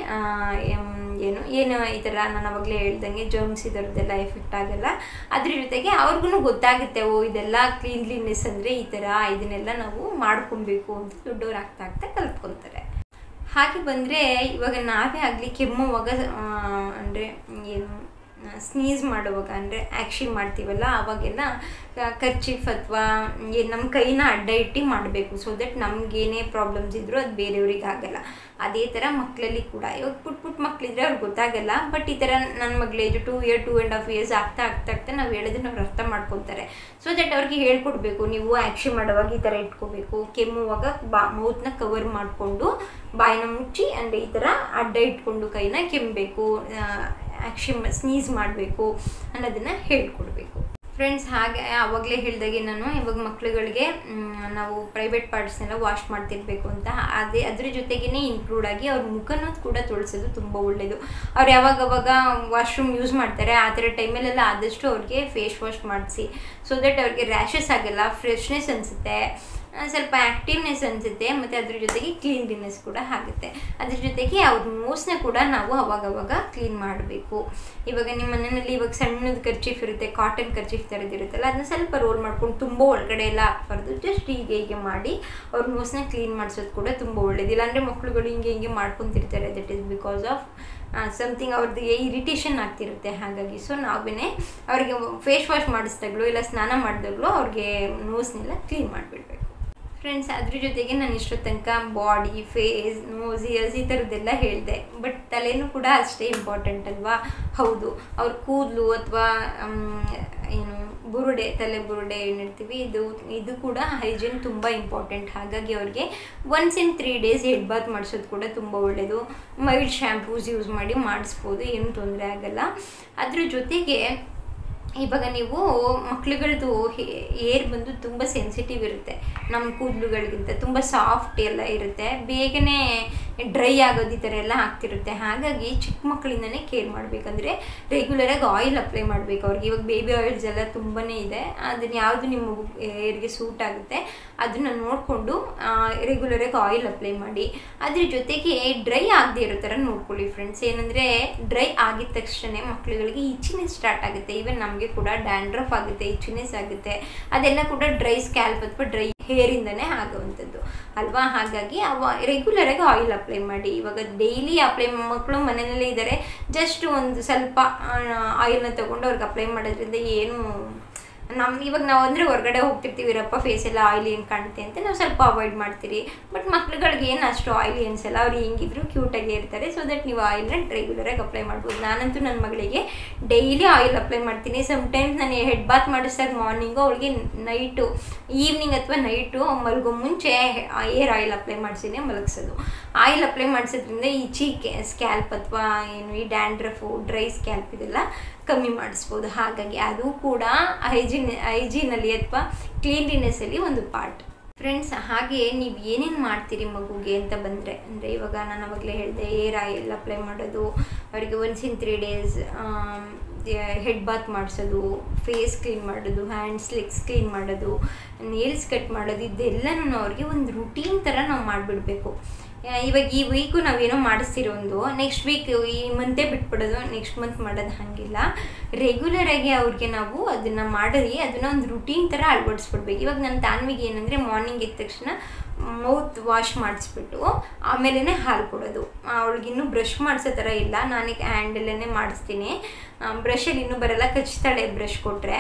ಏನು ಏನು ಈ ಥರ ನಾನು ಅವಾಗಲೇ ಹೇಳ್ದಂಗೆ ಜರ್ಮ್ಸ್ ಇದರದ್ದೆಲ್ಲ ಎಫೆಕ್ಟ್ ಆಗಲ್ಲ ಅದ್ರ ಜೊತೆಗೆ ಅವ್ರಿಗೂ ಗೊತ್ತಾಗುತ್ತೆ ಓ ಇದೆಲ್ಲ ಕ್ಲೀನ್ಲಿನೆಸ್ ಅಂದರೆ ಈ ಥರ ಇದನ್ನೆಲ್ಲ ನಾವು ಮಾಡ್ಕೊಬೇಕು ಅಂತ ದೊಡ್ಡವ್ರು ಆಗ್ತಾ ಆಗ್ತಾ ಕಲ್ತ್ಕೊತಾರೆ ಹಾಗೆ ಬಂದರೆ ಇವಾಗ ನಾವೇ ಆಗಲಿ ಕೆಮ್ಮುವಾಗ ಅಂದರೆ ಏನು ಸ್ನೀಸ್ ಮಾಡುವಾಗ ಅಂದರೆ ಆ್ಯಕ್ಷನ್ ಮಾಡ್ತೀವಲ್ಲ ಅವಾಗೆಲ್ಲ ಖರ್ಚಿಫ್ ಅಥವಾ ಏನು ನಮ್ಮ ಕೈನ ಅಡ್ಡ ಇಟ್ಟು ಮಾಡಬೇಕು ಸೊ ದಟ್ ನಮಗೇನೇ ಪ್ರಾಬ್ಲಮ್ಸ್ ಇದ್ದರೂ ಅದು ಬೇರೆಯವ್ರಿಗೆ ಆಗಲ್ಲ ಅದೇ ಥರ ಮಕ್ಕಳಲ್ಲಿ ಕೂಡ ಇವಾಗ ಪುಟ್ ಪುಟ್ ಮಕ್ಕಳಿದ್ರೆ ಅವ್ರಿಗೆ ಗೊತ್ತಾಗಲ್ಲ ಬಟ್ ಈ ಥರ ನನ್ನ ಮಗಳು age two year two and half years ಆಗ್ತಾ ಆಗ್ತಾ ಆಗ್ತಾ ನಾವು ಹೇಳೋದನ್ನ ಅವ್ರು ಅರ್ಥ ಮಾಡ್ಕೊತಾರೆ ಸೊ ದಟ್ ಅವ್ರಿಗೆ ಹೇಳ್ಕೊಡ್ಬೇಕು ನೀವು ಆ್ಯಕ್ಷನ್ ಮಾಡುವಾಗ ಈ ಥರ ಇಟ್ಕೋಬೇಕು ಕೆಮ್ಮುವಾಗ ಬಾ ಮೌತ್ನ ಕವರ್ ಮಾಡಿಕೊಂಡು ಬಾಯಿನ ಮುಚ್ಚಿ ಆ್ಯಂಡ್ ಈ ಥರ ಅಡ್ಡ ಇಟ್ಕೊಂಡು ಕೈನ ಕೆಮ್ಮಬೇಕು ಆ್ಯಕ್ಷನ್ ಸ್ನೀಸ್ ಮಾಡಬೇಕು ಅನ್ನೋದನ್ನು ಹೇಳ್ಕೊಡ್ಬೇಕು ಫ್ರೆಂಡ್ಸ್ ಹಾಗೆ ಆವಾಗಲೇ ಹೇಳಿದಾಗೆ ನಾನು ಇವಾಗ ಮಕ್ಳುಗಳಿಗೆ ನಾವು ಪ್ರೈವೇಟ್ ಪಾರ್ಟ್ಸ್ನೆಲ್ಲ ವಾಶ್ ಮಾಡ್ತಿರ್ಬೇಕು ಅಂತ ಅದೇ ಅದ್ರ ಜೊತೆಗೇ ಇನ್ಕ್ಲೂಡ್ ಆಗಿ ಅವ್ರ ಮುಖನೂ ಕೂಡ ತೊಳಸೋದು ತುಂಬ ಒಳ್ಳೆಯದು ಅವ್ರು ಯಾವಾಗವಾಗ ವಾಶ್ರೂಮ್ ಯೂಸ್ ಮಾಡ್ತಾರೆ ಆ ಥರ ಟೈಮಲ್ಲೆಲ್ಲ ಆದಷ್ಟು ಅವ್ರಿಗೆ ಫೇಸ್ ವಾಶ್ ಮಾಡಿಸಿ ಸೊ ದಟ್ ಅವ್ರಿಗೆ ರ್ಯಾಷಸ್ ಆಗಲ್ಲ ಫ್ರೆಶ್ನೆಸ್ ಅನಿಸುತ್ತೆ ಸ್ವಲ್ಪ ಆ್ಯಕ್ಟಿವ್ನೆಸ್ ಅನಿಸುತ್ತೆ ಮತ್ತು ಅದ್ರ ಜೊತೆಗೆ ಕ್ಲೀನ್ಲಿನೆಸ್ ಕೂಡ ಆಗುತ್ತೆ ಅದ್ರ ಜೊತೆಗೆ ಅವ್ರ ನೋಸ್ನ ಕೂಡ ನಾವು ಅವಾಗವಾಗ ಕ್ಲೀನ್ ಮಾಡಬೇಕು ಇವಾಗ ನಿಮ್ಮ ಮನೆಯಲ್ಲಿ ಇವಾಗ ಸಣ್ಣದ ಖರ್ಚೀಫ್ ಇರುತ್ತೆ ಕಾಟನ್ ಖರ್ಚೀಫ್ ಥರದ್ದು ಇರುತ್ತಲ್ಲ ಅದನ್ನ ಸ್ವಲ್ಪ ರೋಲ್ ಮಾಡ್ಕೊಂಡು ತುಂಬ ಒಳಗಡೆ ಎಲ್ಲ ಹಾಕ್ಬಾರ್ದು ಜಸ್ಟ್ ಹೀಗೆ ಹೀಗೆ ಮಾಡಿ ಅವ್ರ ನೋಸ್ನ ಕ್ಲೀನ್ ಮಾಡಿಸೋದು ಕೂಡ ತುಂಬ ಒಳ್ಳೇದು ಇಲ್ಲಾಂದರೆ ಮಕ್ಕಳುಗಳು ಹಿಂಗೆ ಹಿಂಗೆ ಮಾಡ್ಕೊತಿರ್ತಾರೆ that is because of something ಅವ್ರದ್ದು ಇರಿಟೇಷನ್ ಆಗ್ತಿರುತ್ತೆ ಹಾಗಾಗಿ ಸೊ ನಾವೇ ಅವ್ರಿಗೆ ಫೇಸ್ ವಾಶ್ ಮಾಡಿಸಿದಾಗಲೂ ಇಲ್ಲ ಸ್ನಾನ ಮಾಡಿದಾಗಲೂ ಅವ್ರಿಗೆ ನೋಸ್ನೆಲ್ಲ ಕ್ಲೀನ್ ಮಾಡಿಬಿಡ್ಬೇಕು ಫ್ರೆಂಡ್ಸ್ ಅದ್ರ ಜೊತೆಗೆ ನಾನು ಇಷ್ಟೋ ತನಕ ಬಾಡಿ ಫೇಸ್ ನೋಸ್ ಇಯರ್ಸ್ ಈ ಥರದ್ದೆಲ್ಲ ಹೇಳಿದೆ ಬಟ್ ತಲೆನೂ ಕೂಡ ಅಷ್ಟೇ ಇಂಪಾರ್ಟೆಂಟ್ ಅಲ್ವಾ ಹೌದು ಅವ್ರ ಕೂದಲು ಅಥವಾ ಏನು ಬುರುಡೆ ತಲೆ ಬುರುಡೆ ಏನಿರ್ತೀವಿ ಇದು ಇದು ಕೂಡ ಹೈಜೀನ್ ತುಂಬ ಇಂಪಾರ್ಟೆಂಟ್ ಹಾಗಾಗಿ ಅವ್ರಿಗೆ once in three days head bath ಮಾಡಿಸೋದು ಕೂಡ ತುಂಬ ಒಳ್ಳೆಯದು ಮೈಲ್ಡ್ ಶ್ಯಾಂಪೂಸ್ ಯೂಸ್ ಮಾಡಿ ಮಾಡಿಸ್ಬೋದು ಏನೂ ತೊಂದರೆ ಆಗಲ್ಲ ಅದ್ರ ಜೊತೆಗೆ ಇವಾಗ ನೀವು ಮಕ್ಳುಗಳದ್ದು ಏರ್ ಬಂದು ತುಂಬ ಸೆನ್ಸಿಟಿವ್ ಇರುತ್ತೆ ನಮ್ಮ ಕೂದಲುಗಳಿಗಿಂತ ತುಂಬ ಸಾಫ್ಟ್ ಎಲ್ಲ ಇರುತ್ತೆ ಬೇಗನೆ ಡ್ರೈ ಆಗೋದು ಈ ಥರ ಎಲ್ಲ ಆಗ್ತಿರುತ್ತೆ ಹಾಗಾಗಿ ಚಿಕ್ಕ ಮಕ್ಕಳಿಂದನೇ ಕೇರ್ ಮಾಡಬೇಕಂದ್ರೆ ರೆಗ್ಯುಲರಾಗಿ ಆಯಿಲ್ ಅಪ್ಲೈ ಮಾಡಬೇಕು ಅವ್ರಿಗೆ ಇವಾಗ ಬೇಬಿ ಆಯಿಲ್ಸ್ ಎಲ್ಲ ತುಂಬಾ ಇದೆ ಅದನ್ನು ಯಾವುದು ನಿಮ್ಮ ಏರ್ಗೆ ಸೂಟ್ ಆಗುತ್ತೆ ಅದನ್ನು ನೋಡಿಕೊಂಡು ರೆಗ್ಯುಲರಾಗಿ ಆಯಿಲ್ ಅಪ್ಲೈ ಮಾಡಿ ಅದ್ರ ಜೊತೆಗೆ ಡ್ರೈ ಆಗದೆ ಇರೋ ಥರ ನೋಡ್ಕೊಳ್ಳಿ ಫ್ರೆಂಡ್ಸ್ ಏನಂದರೆ ಡ್ರೈ ಆಗಿದ ತಕ್ಷಣ ಮಕ್ಕಳುಗಳಿಗೆ ಇಚಿನೆಸ್ ಸ್ಟಾರ್ಟ್ ಆಗುತ್ತೆ ಈವನ್ ನಮಗೆ ಕೂಡ ಡ್ಯಾಂಡ್ರಫ್ ಆಗುತ್ತೆ ಇಚಿನೆಸ್ ಆಗುತ್ತೆ ಅದೆಲ್ಲ ಕೂಡ ಡ್ರೈ ಸ್ಕ್ಯಾಲ್ಪ್ ಅಥವಾ ಡ್ರೈ ಹೇರಿಂದನೇ ಆಗುವಂಥದ್ದು ಅಲ್ವಾ ಹಾಗಾಗಿ ಅವ ರೆಗ್ಯುಲರಾಗಿ ಆಯಿಲ್ ಅಪ್ಲೈ ಮಾಡಿ ಇವಾಗ ಡೈಲಿ ಅಪ್ಲೈ ಮಕ್ಕಳು ಮನೆಯಲ್ಲೇ ಇದ್ದಾರೆ ಜಸ್ಟ್ ಒಂದು ಸ್ವಲ್ಪ ಆಯಿಲ್ನ ತೊಗೊಂಡು ಅವ್ರಿಗೆ ಅಪ್ಲೈ ಮಾಡೋದ್ರಿಂದ ಏನು ನಮ್ಮ ಇವಾಗ ನಾವು ಅಂದರೆ ಹೊರಗಡೆ ಹೋಗ್ತಿರ್ತೀವಿ ರಪ್ಪ ಫೇಸ್ ಎಲ್ಲ ಆಯಿಲಿ ಏನು ಕಾಣುತ್ತೆ ಅಂತ ನಾವು ಸ್ವಲ್ಪ ಅವಾಯ್ಡ್ ಮಾಡ್ತೀರಿ ಬಟ್ ಮಕ್ಳುಗಳಿಗೆ ಏನು ಅಷ್ಟು ಆಯಿಲಿ ಅನ್ಸಲ್ಲ ಅವ್ರು ಹೆಂಗಿದ್ರು ಕ್ಯೂಟಾಗಿ ಇರ್ತಾರೆ ಸೊ ದಟ್ ನೀವು ಆಯಿಲ್ನ ರೆಗ್ಯುಲರಾಗಿ ಅಪ್ಲೈ ಮಾಡ್ಬೋದು ನಾನಂತೂ ನನ್ನ ಮಗಳಿಗೆ ಡೈಲಿ ಆಯಿಲ್ ಅಪ್ಲೈ ಮಾಡ್ತೀನಿ ಸಮ್ಟೈಮ್ಸ್ ನಾನು ಹೆಡ್ ಬಾತ್ ಮಾಡಿಸಿದಾಗ ಮಾರ್ನಿಂಗು ಅವಳಿಗೆ ನೈಟು ಈವ್ನಿಂಗ್ ಅಥವಾ ನೈಟು ಮಲಗೋ ಮುಂಚೆ ಏರ್ ಆಯಿಲ್ ಅಪ್ಲೈ ಮಾಡಿಸಿನೇ ಮಲಗಿಸೋದು ಆಯಿಲ್ ಅಪ್ಲೈ ಮಾಡಿಸೋದ್ರಿಂದ ಈ ಚೀಕೆ ಸ್ಕ್ಯಾಲ್ಪ್ ಅಥವಾ ಏನು ಈ ಡ್ಯಾಂಡ್ರಫು ಡ್ರೈ ಸ್ಕ್ಯಾಲ್ಪ್ ಇದೆಲ್ಲ ಕಮ್ಮಿ ಮಾಡಿಸ್ಬೋದು ಹಾಗಾಗಿ ಅದು ಕೂಡ ಹೈಜಿನ್ ಹೈಜೀನಲ್ಲಿ ಅಥವಾ ಕ್ಲೀನ್ಲಿನೆಸ್ಸಲ್ಲಿ ಒಂದು ಪಾರ್ಟ್ ಫ್ರೆಂಡ್ಸ್ ಹಾಗೆ ನೀವು ಏನೇನು ಮಾಡ್ತೀರಿ ಮಗುಗೆ ಅಂತ ಬಂದರೆ ಅಂದರೆ ಇವಾಗ ನಾನು ಅವಾಗಲೇ ಹೇಳಿದೆ ಏರ್ ಆಯಿಲ್ ಅಪ್ಲೈ ಮಾಡೋದು ಅವರಿಗೆ once in three days head bath ಮಾಡಿಸೋದು ಫೇಸ್ ಕ್ಲೀನ್ ಮಾಡೋದು ಹ್ಯಾಂಡ್ಸ್ ಲೆಗ್ಸ್ ಕ್ಲೀನ್ ಮಾಡೋದು ನೇಲ್ಸ್ ಕಟ್ ಮಾಡೋದು ಇದೆಲ್ಲನೂ ಅವ್ರಿಗೆ ಒಂದು ರುಟೀನ್ ಥರ ನಾವು ಮಾಡಿಬಿಡ್ಬೇಕು ಇವಾಗ ಈ ವೀಕು ನಾವೇನೋ ಮಾಡಿಸ್ತಿರೋ ಒಂದು ನೆಕ್ಸ್ಟ್ ವೀಕ್ ಈ ಮಂತೇ ಬಿಟ್ಬಿಡೋದು ನೆಕ್ಸ್ಟ್ ಮಂತ್ ಮಾಡೋದು ಹಾಗಿಲ್ಲ ರೆಗ್ಯುಲರಾಗಿ ಅವ್ರಿಗೆ ನಾವು ಅದನ್ನು ಮಾಡಿ ಅದನ್ನು ಒಂದು ರುಟೀನ್ ಥರ ಅಳವಡಿಸ್ಬಿಡ್ಬೇಕು ಇವಾಗ ನನ್ನ ತಾನ್ವಿಗೆ ಏನಂದರೆ ಮಾರ್ನಿಂಗ್ ಎದ್ದ ತಕ್ಷಣ ಮೌತ್ ವಾಶ್ ಮಾಡಿಸ್ಬಿಟ್ಟು ಆಮೇಲೆ ಹಾಲು ಕೊಡೋದು ಅವಳಿಗೆ ಇನ್ನೂ ಬ್ರಷ್ ಮಾಡಿಸೋ ಥರ ಇಲ್ಲ ನಾನೇ ಹ್ಯಾಂಡಲ್ಲೇ ಮಾಡಿಸ್ತೀನಿ ಬ್ರಷಲ್ಲಿ ಇನ್ನೂ ಬರಲ್ಲ ಕಚ್ತಾಳೆ ಬ್ರಷ್ ಕೊಟ್ಟರೆ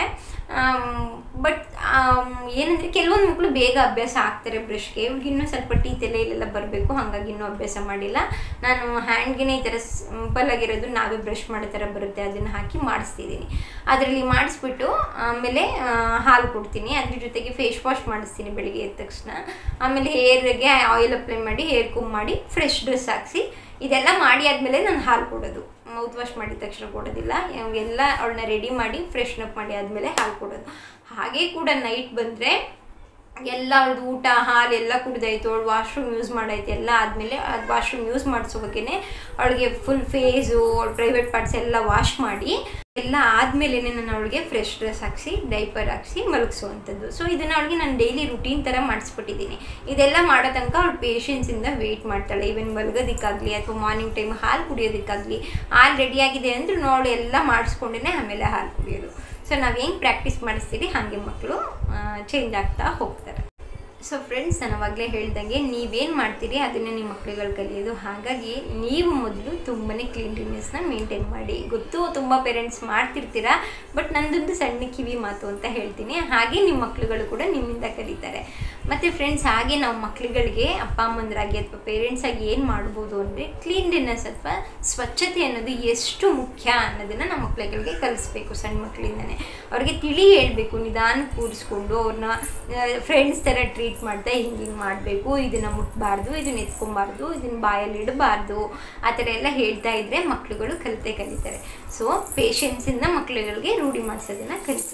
ಬಟ್ ಏನಂದರೆ ಕೆಲವೊಂದು ಮಕ್ಕಳು ಬೇಗ ಅಭ್ಯಾಸ ಆಗ್ತಾರೆ ಬ್ರಷ್ಗೆ ಇವ್ರಿಗೆ ಇನ್ನೂ ಸ್ವಲ್ಪ ಟೀತ್ ಎಲ್ಲ ಇಲ್ಲೆಲ್ಲ ಬರಬೇಕು ಹಾಗಾಗಿ ಇನ್ನೂ ಅಭ್ಯಾಸ ಮಾಡಿಲ್ಲ ನಾನು ಹ್ಯಾಂಡ್ಗೆ ಈ ಥರ ಸಿಂಪಲ್ ಆಗಿರೋದು ನಾವೇ ಬ್ರಷ್ ಮಾಡೋ ಥರ ಬರುತ್ತೆ ಅದನ್ನು ಹಾಕಿ ಮಾಡಿಸ್ತಿದ್ದೀನಿ ಅದರಲ್ಲಿ ಮಾಡಿಸ್ಬಿಟ್ಟು ಆಮೇಲೆ ಹಾಲು ಕೊಡ್ತೀನಿ ಅದ್ರ ಜೊತೆಗೆ ಫೇಸ್ ವಾಶ್ ಮಾಡಿಸ್ತೀನಿ ಬೆಳಿಗ್ಗೆ ಎದ್ದ ತಕ್ಷಣ ಆಮೇಲೆ ಹೇರ್ಗೆ ಆಯಿಲ್ ಅಪ್ಲೈ ಮಾಡಿ ಹೇರ್ ಕುಮ್ ಮಾಡಿ ಫ್ರೆಶ್ ಡ್ರೆಸ್ ಹಾಕ್ಸಿ ಇದೆಲ್ಲ ಮಾಡಿ ಆದಮೇಲೆ ನಾನು ಹಾಲು ಕೊಡೋದು ಮೌತ್ ವಾಶ್ ಮಾಡಿದ ತಕ್ಷಣ ಕೊಡೋದಿಲ್ಲ ಎಲ್ಲ ಅವಳನ್ನ ರೆಡಿ ಮಾಡಿ ಫ್ರೆಶ್ನಪ್ ಮಾಡಿ ಆದಮೇಲೆ ಹಾಲು ಕೊಡೋದು ಹಾಗೆ ಕೂಡ ನೈಟ್ ಬಂದರೆ ಎಲ್ಲ ಅವ್ಳದ್ದು ಊಟ ಹಾಲು ಎಲ್ಲ ಕುಡ್ದಾಯ್ತು ಅವಳು ವಾಶ್ರೂಮ್ ಯೂಸ್ ಮಾಡೈತೆ ಎಲ್ಲ ಆದಮೇಲೆ ಅದು ವಾಶ್ರೂಮ್ ಯೂಸ್ ಮಾಡಿಸೋಬೇಕೇ ಅವಳಿಗೆ ಫುಲ್ ಫೇಸು ಪ್ರೈವೇಟ್ ಪಾರ್ಟ್ಸ್ ಎಲ್ಲ ವಾಶ್ ಮಾಡಿ ಎಲ್ಲ ಆದಮೇಲೆ ನಾನು ಅವಳಿಗೆ ಫ್ರೆಶ್ ಡ್ರೆಸ್ ಹಾಕ್ಸಿ ಡೈಪರ್ ಹಾಕ್ಸಿ ಮಲಗಿಸುವಂಥದ್ದು ಸೊ ಇದನ್ನು ಅವಳಿಗೆ ನಾನು ಡೈಲಿ ರುಟೀನ್ ಥರ ಮಾಡಿಸ್ಬಿಟ್ಟಿದ್ದೀನಿ ಇದೆಲ್ಲ ಮಾಡೋ ತನಕ ಅವಳು ಪೇಷನ್ಸಿಂದ ವೆಯ್ಟ್ ಮಾಡ್ತಾಳೆ ಈವನ್ ಮಲಗೋದಕ್ಕಾಗಲಿ ಅಥವಾ ಮಾರ್ನಿಂಗ್ ಟೈಮ್ ಹಾಲು ಕುಡಿಯೋದಕ್ಕಾಗಲಿ ಹಾಲು ರೆಡಿಯಾಗಿದೆ ಅಂದ್ರೂ ನೋಡಿ ಎಲ್ಲ ಮಾಡಿಸ್ಕೊಂಡೇ ಆಮೇಲೆ ಹಾಲು ಕುಡಿಯೋದು ಸೊ ನಾವು ಹೆಂಗೆ ಪ್ರಾಕ್ಟೀಸ್ ಮಾಡಿಸ್ತೀವಿ ಹಾಗೆ ಮಕ್ಕಳು ಚೇಂಜ್ ಆಗ್ತಾ ಹೋಗ್ತಾರೆ ಸೊ ಫ್ರೆಂಡ್ಸ್ ನಾನು ಅವಾಗಲೇ ಹೇಳ್ದಂಗೆ ನೀವೇನು ಮಾಡ್ತೀರಿ ಅದನ್ನೇ ನಿಮ್ಮ ಮಕ್ಕಳುಗಳು ಕಲಿಯೋದು ಹಾಗಾಗಿ ನೀವು ಮೊದಲು ತುಂಬಾ ಕ್ಲೀನ್ಲಿನೆಸ್ನ ಮೇಂಟೈನ್ ಮಾಡಿ ಗೊತ್ತು ತುಂಬ ಪೇರೆಂಟ್ಸ್ ಮಾಡ್ತಿರ್ತೀರಾ ಬಟ್ ನಂದೊಂದು ಸಣ್ಣ ಕಿವಿ ಮಾತು ಅಂತ ಹೇಳ್ತೀನಿ ಹಾಗೆ ನಿಮ್ಮ ಮಕ್ಕಳುಗಳು ಕೂಡ ನಿಮ್ಮಿಂದ ಕಲಿತಾರೆ ಮತ್ತು ಫ್ರೆಂಡ್ಸ್ ಹಾಗೆ ನಾವು ಮಕ್ಕಳುಗಳಿಗೆ ಅಪ್ಪ ಅಮ್ಮಂದರಾಗಿ ಅಥವಾ ಪೇರೆಂಟ್ಸ್ ಆಗಿ ಏನು ಮಾಡ್ಬೋದು ಅಂದರೆ ಕ್ಲೀನ್ಲಿನೆಸ್ ಅಥವಾ ಸ್ವಚ್ಛತೆ ಅನ್ನೋದು ಎಷ್ಟು ಮುಖ್ಯ ಅನ್ನೋದನ್ನು ನಮ್ಮ ಮಕ್ಕಳುಗಳಿಗೆ ಕಲಿಸ್ಬೇಕು ಸಣ್ಣ ಮಕ್ಕಳಿಂದನೇ ಅವ್ರಿಗೆ ತಿಳಿ ಹೇಳಬೇಕು ನಿಧಾನ ಕೂರಿಸ್ಕೊಂಡು ಅವ್ರನ್ನ ಫ್ರೆಂಡ್ಸ್ ಥರ ಟ್ರೀಟ್ ಮಾಡ್ತಾ ಹಿಂಗೆ ಹಿಂಗೆ ಮಾಡಬೇಕು ಇದನ್ನು ಮುಟ್ಬಾರ್ದು ಇದನ್ನ ಎತ್ಕೊಬಾರ್ದು ಇದನ್ನ ಬಾಯಲ್ಲಿ ಇಡಬಾರ್ದು ಆ ಥರ ಎಲ್ಲ ಹೇಳ್ತಾ ಇದ್ದರೆ ಮಕ್ಕಳುಗಳು ಕಲಿತೆ ಕಲಿತಾರೆ ಸೊ ಪೇಷನ್ಸಿಂದ ಮಕ್ಕಳುಗಳಿಗೆ ರೂಢಿ ಮಾಡಿಸೋದನ್ನು ಕಲಿಸಿ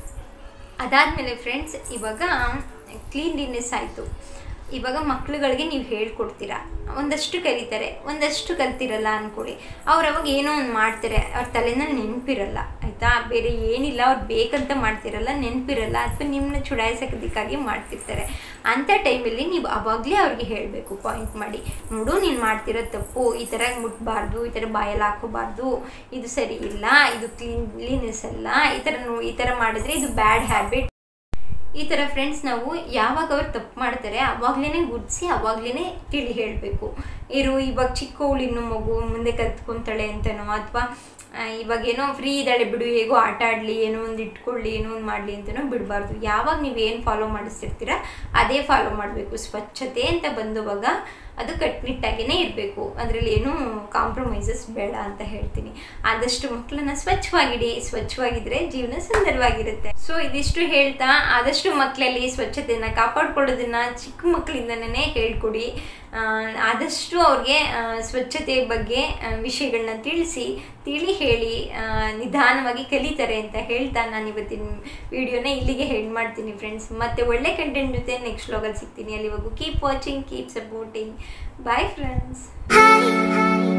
ಅದಾದಮೇಲೆ ಫ್ರೆಂಡ್ಸ್ ಇವಾಗ ಕ್ಲೀನ್ಲಿನೆಸ್ ಆಯಿತು ಇವಾಗ ಮಕ್ಳುಗಳಿಗೆ ನೀವು ಹೇಳ್ಕೊಡ್ತೀರಾ ಒಂದಷ್ಟು ಕಲಿತಾರೆ ಒಂದಷ್ಟು ಕಲ್ತಿರಲ್ಲ ಅಂದ್ಕೊಳ್ಳಿ ಅವ್ರು ಅವಾಗ ಏನೋ ಒಂದು ಮಾಡ್ತಾರೆ ಅವ್ರ ತಲೆನಲ್ಲಿ ನೆನಪಿರಲ್ಲ ಆಯಿತಾ ಬೇರೆ ಏನಿಲ್ಲ ಅವ್ರು ಬೇಕಂತ ಮಾಡ್ತಿರಲ್ಲ ನೆನಪಿರಲ್ಲ ಅಥವಾ ನಿಮ್ಮನ್ನ ಚುಡಾಯಿಸೋದಕ್ಕಾಗಿ ಮಾಡ್ತಿರ್ತಾರೆ ಅಂಥ ಟೈಮಲ್ಲಿ ನೀವು ಅವಾಗಲೇ ಅವ್ರಿಗೆ ಹೇಳಬೇಕು ಪಾಯಿಂಟ್ ಮಾಡಿ ನೋಡು ನೀನು ಮಾಡ್ತಿರೋ ತಪ್ಪು ಈ ಥರ ಮುಟ್ಬಾರ್ದು ಈ ಥರ ಬಾಯಲ್ಲಿ ಹಾಕೋಬಾರ್ದು ಇದು ಸರಿ ಇಲ್ಲ ಇದು ಕ್ಲೀನ್ಲಿನೆಸ್ ಅಲ್ಲ ಈ ಥರ ಈ ಥರ ಮಾಡಿದ್ರೆ ಇದು ಬ್ಯಾಡ್ ಹ್ಯಾಬಿಟ್ ಈ ಥರ ಫ್ರೆಂಡ್ಸ್ ನಾವು ಯಾವಾಗ ಅವ್ರು ತಪ್ಪು ಮಾಡ್ತಾರೆ ಅವಾಗಲೇ ಗುರ್ತಿಸಿ ಅವಾಗಲೇ ತಿಳಿ ಹೇಳಬೇಕು ಇರು ಇವಾಗ ಚಿಕ್ಕವಳು ಇನ್ನು ಮಗು ಮುಂದೆ ಕಲ್ತ್ಕೊತಾಳೆ ಅಂತನೋ ಅಥವಾ ಇವಾಗ ಏನೋ ಫ್ರೀ ಇದ್ದಾಳೆ ಬಿಡು ಹೇಗೋ ಆಟ ಆಡಲಿ ಏನೋ ಒಂದು ಇಟ್ಕೊಳ್ಳಿ ಏನೋ ಒಂದು ಮಾಡಲಿ ಅಂತನೋ ಬಿಡಬಾರ್ದು ಯಾವಾಗ ನೀವು ಏನು ಫಾಲೋ ಮಾಡಿಸ್ತಿರ್ತೀರ ಅದೇ ಫಾಲೋ ಮಾಡಬೇಕು ಸ್ವಚ್ಛತೆ ಅಂತ ಬಂದುವಾಗ ಅದು ಕಟ್ಟುನಿಟ್ಟಾಗಿಯೇ ಇರಬೇಕು ಅದರಲ್ಲಿ ಏನೂ ಕಾಂಪ್ರಮೈಸಸ್ ಬೇಡ ಅಂತ ಹೇಳ್ತೀನಿ ಆದಷ್ಟು ಮಕ್ಕಳನ್ನ ಸ್ವಚ್ಛವಾಗಿಡಿ ಸ್ವಚ್ಛವಾಗಿದ್ರೆ ಜೀವನ ಸುಂದರವಾಗಿರುತ್ತೆ ಸೊ ಇದಿಷ್ಟು ಹೇಳ್ತಾ ಆದಷ್ಟು ಮಕ್ಕಳಲ್ಲಿ ಸ್ವಚ್ಛತೆಯನ್ನು ಕಾಪಾಡ್ಕೊಳ್ಳೋದನ್ನ ಚಿಕ್ಕ ಮಕ್ಕಳಿಂದನೇ ಹೇಳ್ಕೊಡಿ ಆದಷ್ಟು ಅವ್ರಿಗೆ ಸ್ವಚ್ಛತೆ ಬಗ್ಗೆ ವಿಷಯಗಳನ್ನ ತಿಳಿಸಿ ತಿಳಿ ಹೇಳಿ ನಿಧಾನವಾಗಿ ಕಲಿತಾರೆ ಅಂತ ಹೇಳ್ತಾ ನಾನು ಇವತ್ತಿನ ವಿಡಿಯೋನ ಇಲ್ಲಿಗೆ ಹೆಡ್ ಮಾಡ್ತೀನಿ ಫ್ರೆಂಡ್ಸ್ ಮತ್ತೆ ಒಳ್ಳೆ ಕಂಟೆಂಟ್ ಜೊತೆ ನೆಕ್ಸ್ಟ್ ಲಾಗಲ್ಲಿ ಸಿಗ್ತೀನಿ ಅಲ್ಲಿವರೆಗೂ keep watching keep supporting bye friends